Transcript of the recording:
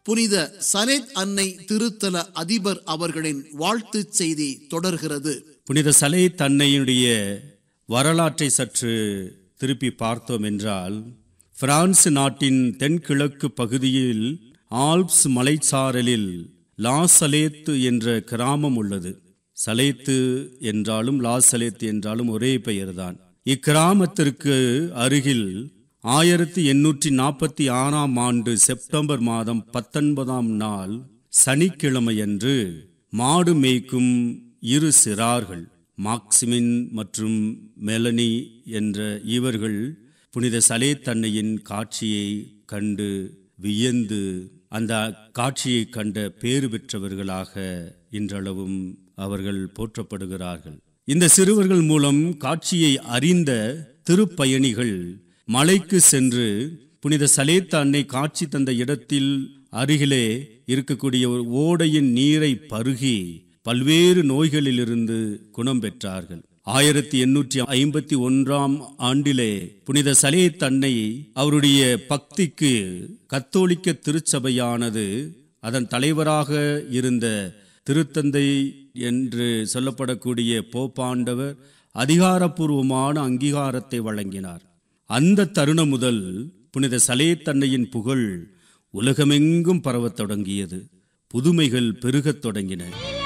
புனித சலேத் அன்னை திருத்தல அதிபர் அவர்களின் வாழ்த்துச் செய்தி தொடர்கிறது புனித சலை தன்னையுடைய வரலாற்றை சற்று திருப்பி பார்த்தோம் என்றால் பிரான்ஸ் நாட்டின் தென்கிழக்கு பகுதியில் ஆல்ப்ஸ் மலைச்சாரலில் லா சலேத்து என்ற கிராமம் உள்ளது சலேத்து என்றாலும் லா சலேத்து என்றாலும் ஒரே பெயர்தான் இக்கிராமத்திற்கு அருகில் ஆயிரத்தி எண்ணூற்றி நாற்பத்தி ஆறாம் ஆண்டு செப்டம்பர் மாதம் பத்தொன்பதாம் நாள் சனிக்கிழமையன்று மாடு மேய்க்கும் இரு சிறார்கள் மாக்சிமின் மற்றும் மெலனி என்ற இவர்கள் புனித சலேத்தன்னையின் காட்சியை கண்டு வியந்து அந்த காட்சியை கண்ட பேறு பெற்றவர்களாக இன்றளவும் அவர்கள் போற்றப்படுகிறார்கள் இந்த சிறுவர்கள் மூலம் காட்சியை அறிந்த திருப்பயணிகள் மலைக்கு சென்று புனித சலேத்த அன்னை காட்சி தந்த இடத்தில் அருகிலே இருக்கக்கூடிய ஒரு ஓடையின் நீரை பருகி பல்வேறு நோய்களிலிருந்து குணம் பெற்றார்கள் ஆயிரத்தி எண்ணூற்றி ஐம்பத்தி ஒன்றாம் ஆண்டிலே புனித சலேத் அன்னை அவருடைய பக்திக்கு கத்தோலிக்க திருச்சபையானது அதன் தலைவராக இருந்த திருத்தந்தை என்று சொல்லப்படக்கூடிய போப்பாண்டவர் அதிகாரப்பூர்வமான அங்கீகாரத்தை வழங்கினார் அந்த தருணம் முதல் புனித சலேத்தன்னையின் புகழ் உலகமெங்கும் பரவத் தொடங்கியது புதுமைகள் பெருகத் தொடங்கின